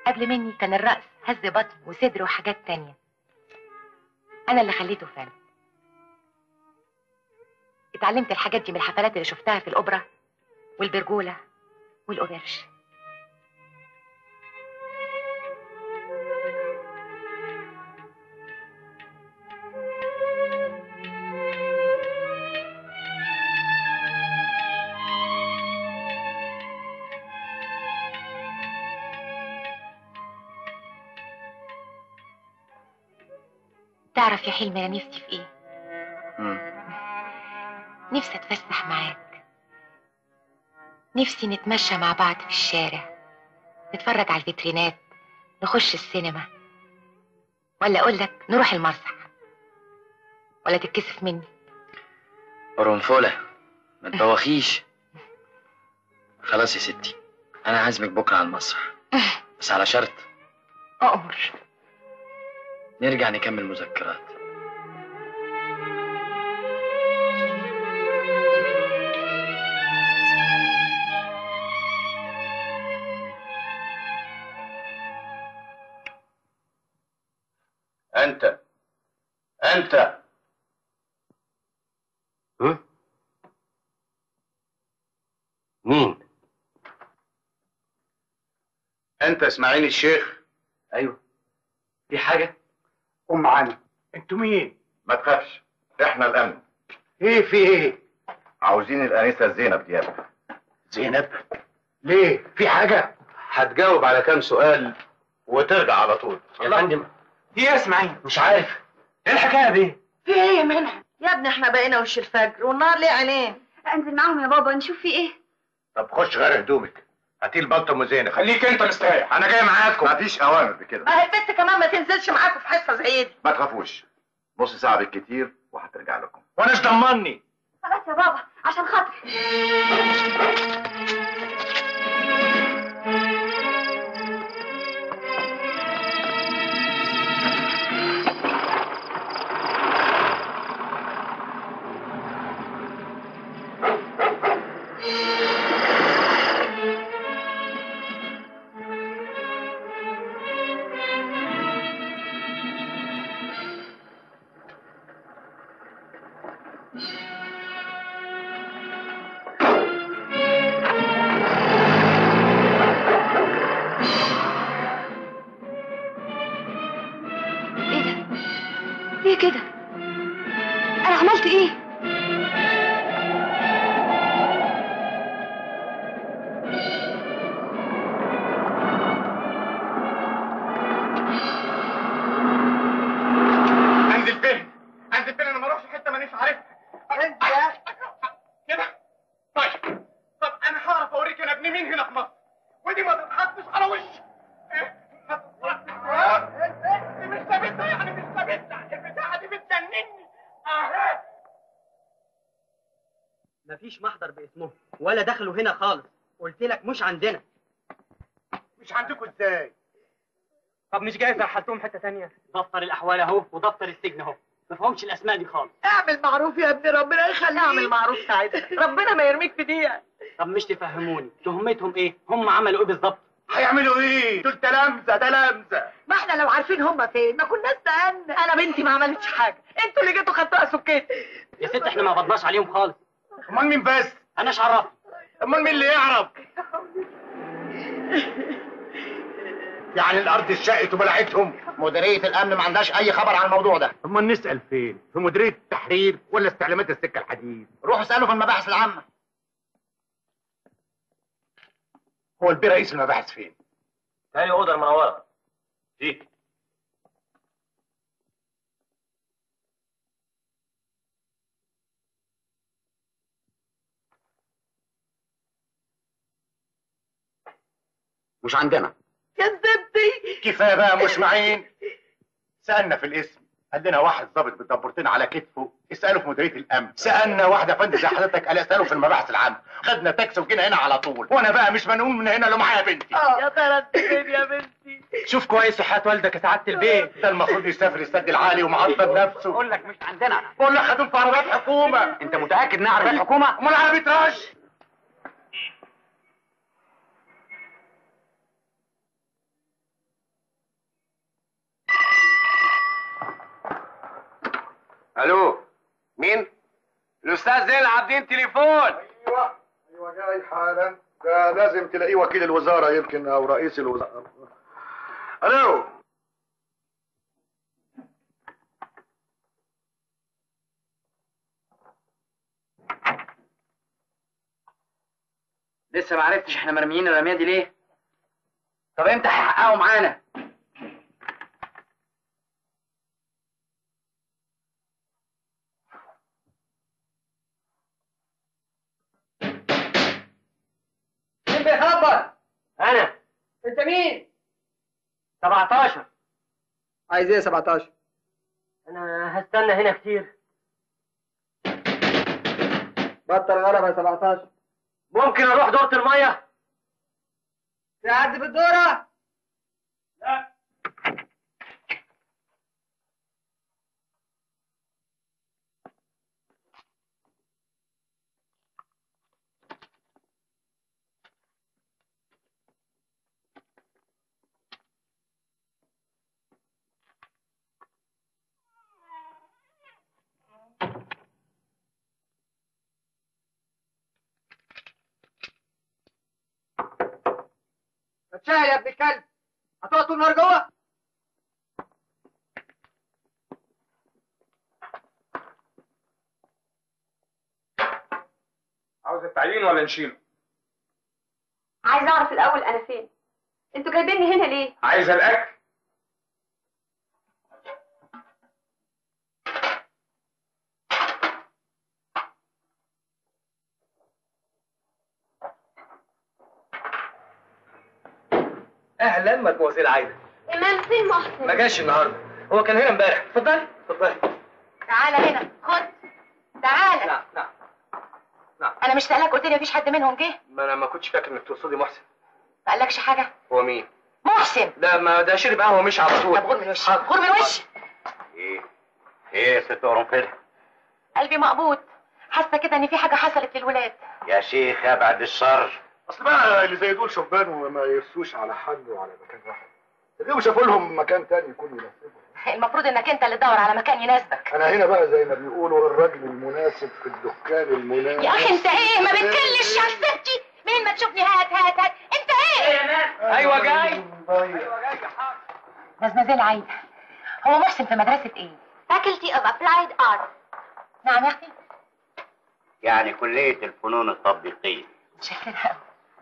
قبل مني كان الرقص هز بطن وصدر وحاجات تانية انا اللي خليته فن اتعلمت الحاجات دي من الحفلات اللي شفتها في الاوبرا والبرجولة والاوبرش تعرف يا حلمي انا نفسي في ايه نفسي اتفسح معاك نفسي نتمشى مع بعض في الشارع نتفرج على الفيترينات نخش السينما ولا اقول لك نروح المسرح ولا تتكسف مني قرنفلة ما تبوخيش خلاص يا ستي انا عازمك بكره على المسرح بس على شرط اؤمر نرجع نكمل مذكرات انت انت مين؟ انت اسماعيل الشيخ ايوه في حاجه قوم معانا انتوا مين ما تخافش احنا الامن ايه في ايه عاوزين الانسه زينب دياب زينب ليه في حاجه هتجاوب على كام سؤال وترجع على طول يا فندم في ايه يا اسماعيل مش عارف ايه الحكايه دي في ايه يا منى يا ابني احنا بقينا وش الفجر والنار ليه عينين انزل معاهم يا بابا نشوف في ايه طب خش غير هدومك هاتي البلطو ام زينب خليك انت مستريح انا جاي معاكم مفيش اوامر بكده ما هي البنت كمان ما تنزلش معاكم في حصه زي دي ما تخافوش نص ساعه بالكتير وهترجع لكم وانا ايش ضمني خلاص يا بابا عشان خاطري ايه ده ليه كده انا عملت ايه انزل فين انزل فين انا ما اروحش حته مانيش عارفها انت كده طيب طب انا هعرف اوريك انا ابن مين هنا في مصر ودي ما تتحطش على وشي إيه؟ ما تتحطش. دي مش ثابته يعني مش ثابته البتاعه دي بتجنني اهي مفيش محضر باسمهم ولا دخلوا هنا خالص قلت لك مش عندنا مش عندكم ازاي طب مش جايز رحلتهم حته تانية دفتر الاحوال اهو ودفتر السجن اهو ما فهمش الاسماء دي خالص اعمل معروف يا ابني ربنا يخليك اعمل معروف ساعتها ربنا ما يرميك في دقيقه طب مش تفهموني تهمتهم ايه هم عملوا ايه بالظبط هيعملوا ايه دول تلامذه تلامذه ما احنا لو عارفين هم فين ما كناش سالنا انا بنتي ما عملتش حاجه انتوا اللي جيتوا خدتوها سكتي يا ست احنا ما قبضناش عليهم خالص امال مين بس انا ايش عرفني امال مين اللي يعرف يعني الارض اتشقت وبلعتهم مديرية الأمن ما عندهاش أي خبر عن الموضوع ده امال نسال فين في مديريه التحرير ولا استعلامات السكه الحديد روحوا اسألوا في المباحث العامة هو البيه رئيس المباحث فين تاني أوضة المنورة دي مش عندنا كذبتي كفايه بقى يا اسماعيل سالنا في الاسم قال لنا واحد ضابط بالدبورتين على كتفه اساله في مديريه الامن سالنا واحده فندم زي حضرتك قال اساله في المباحث العامه خدنا تاكسي وجينا هنا على طول وانا بقى مش منقول من هنا لو معايا بنتي يا ترى انت فين يا بنتي شوف كويس صحة والدك يا سعادة البيت ده المفروض يسافر السد العالي ومعطل نفسه بقول لك مش عندنا بقول لك خدوم في عربيات حكومه انت متأكد انها عربية حكومة امال عربيه رش الو مين الاستاذ زين العابدين تليفون ايوه ايوه جاي حالا ده لازم تلاقيه وكيل الوزاره يمكن او رئيس الوزاره الو لسه ما عرفتش احنا مرميين الرميه دي ليه طب امتى هيحققوا معانا مين بيخبط؟ انا انت مين؟ 17 عايز ايه 17 انا هستنى هنا كتير بطل غلبة يا 17 ممكن اروح دورة المية؟ في حد في الدورة؟ اتشاهد يا ابن الكلب هتقعد طول النهار جوه؟ عاوز التعيين ولا نشيله عايز اعرف الاول انا فين انتوا جايبيني هنا ليه عايز الاكل اهلا مدموزيل عايده امام فين محسن ما جاش النهارده هو كان هنا امبارح اتفضلي اتفضلي تعالى هنا خد تعالى نعم نعم انا مش سألك قلت لي مفيش حد منهم جه ما انا ما كنتش فاكر انك تقصدي محسن ما قالكش حاجه هو مين محسن ده ما ده شرب قهوه مش على طول طب غور من وشي غور من وشي ايه ايه يا ست قرنفل قلبي مقبوض حاسه كده ان في حاجه حصلت للولاد يا شيخه بعد الشر اصل بقى اللي زي دول شبان وما يرسوش على حد وعلى مكان واحد تلاقيهم شافوا لهم مكان تاني يكون يناسبهم المفروض انك انت اللي تدور على مكان يناسبك انا هنا بقى زي ما بيقولوا الراجل المناسب في الدكان المناسب يا اخي انت ايه ما بتكلش يا ستي مين ما تشوفني هات هات هات انت ايه ايوه جاي مزمزيل عايده هو محسن في مدرسه ايه Faculty of Applied Arts نعم يا اختي يعني كليه الفنون التطبيقيه شكلها قوي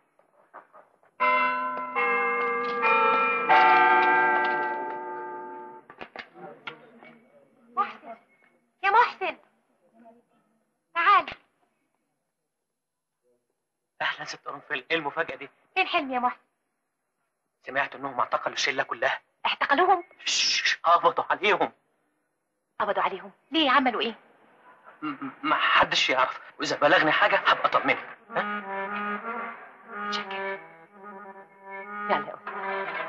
محسن يا محسن تعال اهلا ست قرنفل ايه المفاجأة دي؟ فين حلمي يا محسن سمعت انهم اعتقلوا الشلة كلها اعتقلوهم شش، قبضوا عليهم قبضوا عليهم ليه عملوا ايه م- م- ما حدش يعرف واذا بلغني حاجة هبقى اطمنك شكرا يلا يا أختي.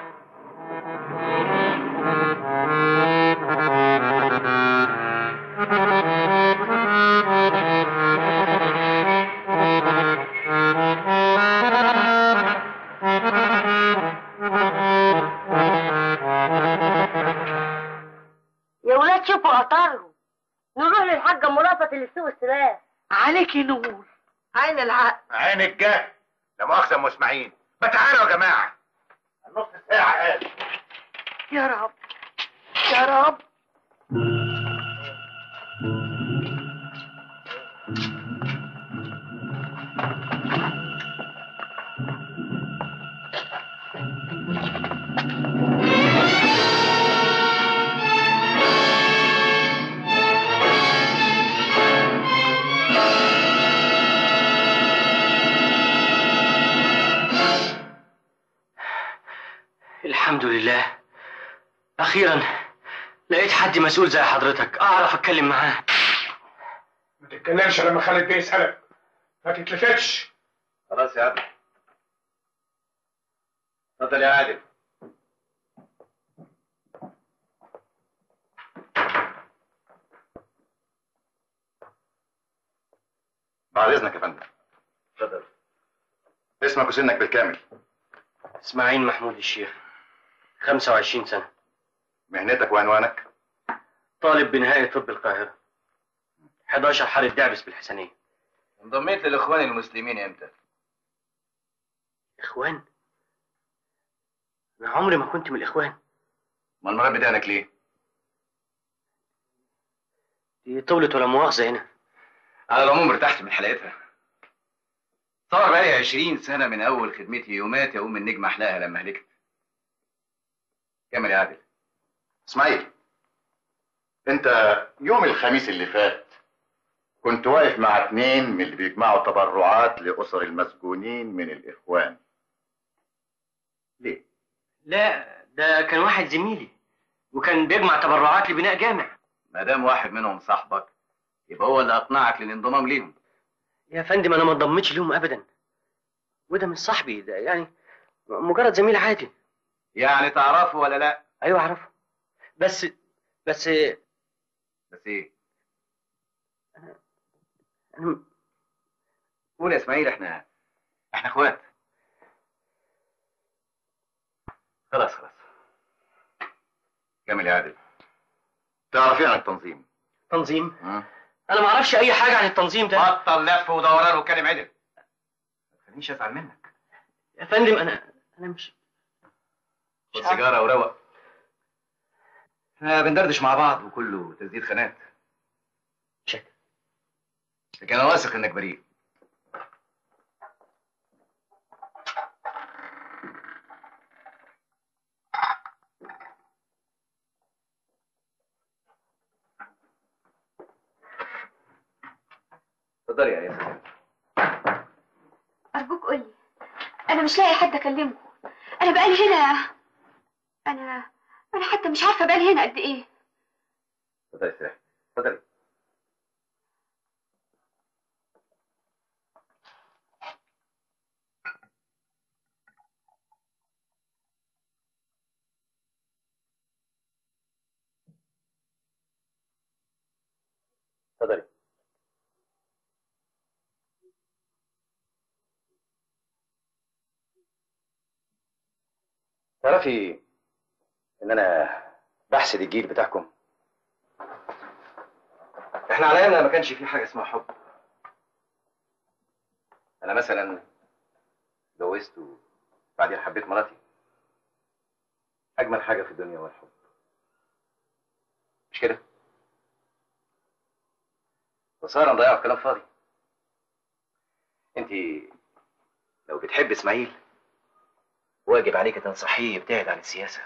يا ولاد شوفوا قطرهم نروح للحاجة مرافة اللي سوق السلاح عليكي نور عين العقل عين الجهل لا مؤاخذة يا ام اسماعيل ما تعالوا يا جماعة نص ساعة قال يا رب يا رب الحمد لله اخيرا لقيت حد مسؤول زي حضرتك اعرف اتكلم معاه ما تتكلمش لما خالد بيسألك ما تتلفتش خلاص يا عادل اتفضل يا عادل بعد اذنك يا فندم اتفضل اسمك وسنك بالكامل اسماعيل محمود الشيخ 25 سنة مهنتك وعنوانك طالب بنهائي طب القاهرة 11 حارة دعبس بالحسنية انضميت للاخوان المسلمين امتى؟ إخوان أنا عمري ما كنت من الإخوان امال مربي دقنك ليه؟ دي طولت ولا مؤاخذة هنا على العموم ارتحت من حلقتها صار بقالي 20 سنة من أول خدمتي يومات يقوم النجم أحلاها لما هلكت كمل يا عادل اسماعيل انت يوم الخميس اللي فات كنت واقف مع اتنين من اللي بيجمعوا تبرعات لأسر المسجونين من الإخوان ليه؟ لا ده كان واحد زميلي وكان بيجمع تبرعات لبناء جامع ما دام واحد منهم صاحبك يبقى هو اللي أقنعك للانضمام ليهم يا فندم أنا ما انضمتش ليهم أبدا وده مش صاحبي ده يعني مجرد زميل عادي يعني تعرفه ولا لا؟ أيوة أعرفه بس بس بس إيه؟ أنا قول يا إسماعيل إحنا إحنا إخوات خلاص خلاص كمل يا عادل تعرف ايه عن التنظيم؟ تنظيم ها؟ أنا ما أعرفش أي حاجة عن التنظيم ده بطل لف ودوران وكلم عدل ما تخلينيش أزعل منك يا فندم أنا أنا مش خد سيجارة وروق احنا بندردش مع بعض وكله تسديد خانات شكرا لكن انا واثق انك بريء اتفضلي يا ياسر أرجوك قولي أنا مش لاقي حد أكلمه أنا بقالي هنا أنا أنا حتى مش عارفة بقالي هنا قد إيه اتفضلي استريحي اتفضلي اتفضلي تعرفي ان انا بحسد الجيل بتاعكم احنا على ايامنا ما كانش في حاجه اسمها حب انا مثلا اتجوزت وبعدين حبيت مراتي اجمل حاجه في الدنيا هو الحب مش كده وصار نضيع في كلام فاضي انت لو بتحب اسماعيل واجب عليك تنصحيه يبتعد عن السياسه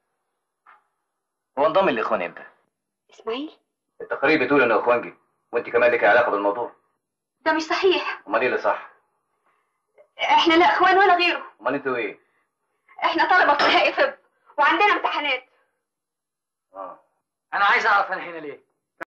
هو انضم للاخوان امتى إسماعيل التقارير بتقول انه اخوانجي وانت كمان لك علاقه بالموضوع ده مش صحيح امال ايه اللي صح إحنا لا إخوان ولا غيره امال انتوا ايه إحنا طلبة في نهائي طب وعندنا امتحانات اه أنا عايز أعرف أنا هنا ليه